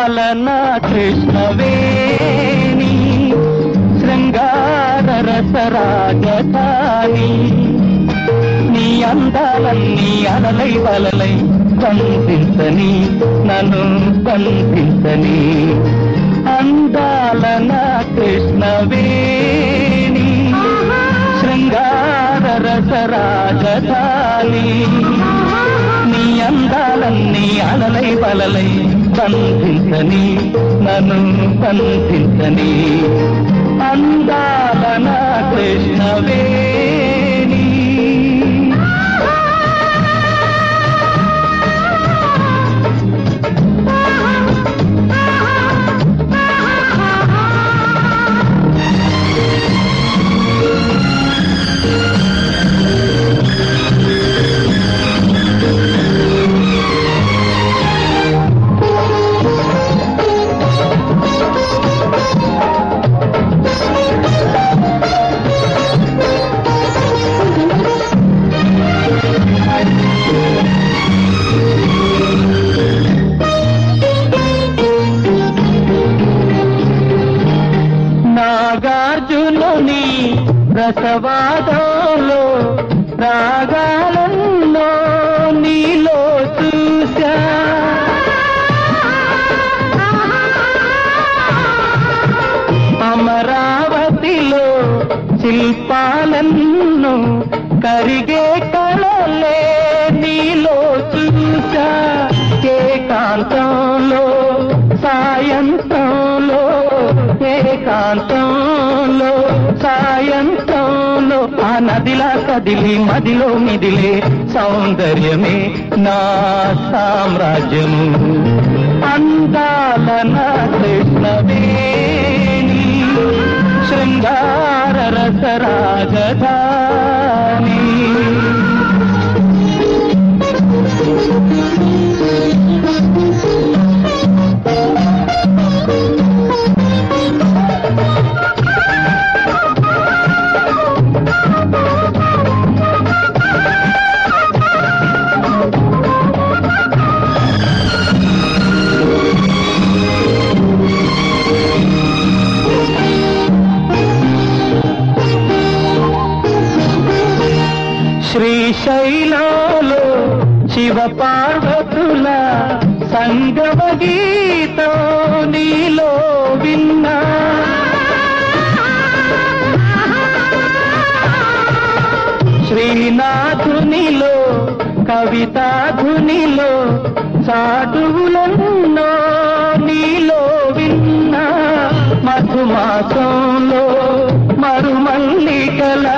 అందాల నా కృష్ణవేణి శృంగార రసరాజధాని నీ అందాలన్నీ అలలై వలలై బంధించని నన్ను బంధించని అందాల నా కృష్ణవేణి శృంగార రసరాజధాని నీ అందాలన్నీ అలలై వలలై బంధించని నన్ను బంధించని అందాల నా కృష్ణవేణి నాగార్జునుని రసవాదంలో రాగాలన్నో నీలో చూశా అమరావతిలో శిల్పాలన్ను కరిగే కళలే నీలో చూశా ఏకాంతంలో సాయంత్రంలో ఏకాంతంలో సాయంత్రంలో ఆ నదిలా కదిలి మదిలో మిదిలే సౌందర్యమే నా సామ్రాజ్యము అందాల నా కృష్ణవేణి శృంగార రస రాజధాని శ్రీశైలంలో శివ పార్వతుల సంగమ గీతం నీలో విన్నా శ్రీనాథునిలో కవితాధునిలో చాటువులన్నో నీలో విన్నా మధుమాసంలో మరుమల్లికల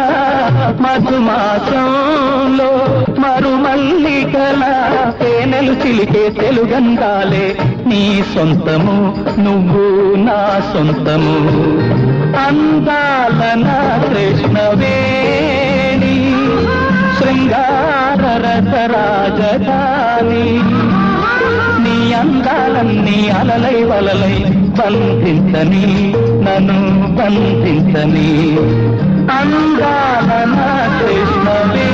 మధుమాసంలో మరుమల్లికల తేనెలు చిలికే తెలుగందాలే నీ సొంతము నువ్వు నా సొంతము అందాల నా కృష్ణవేణి శృంగార రస రాజధాని నీ అందాలన్నీ అలలై వలలై బంధించని నన్ను బంధించని అందాల నా కృష్ణవే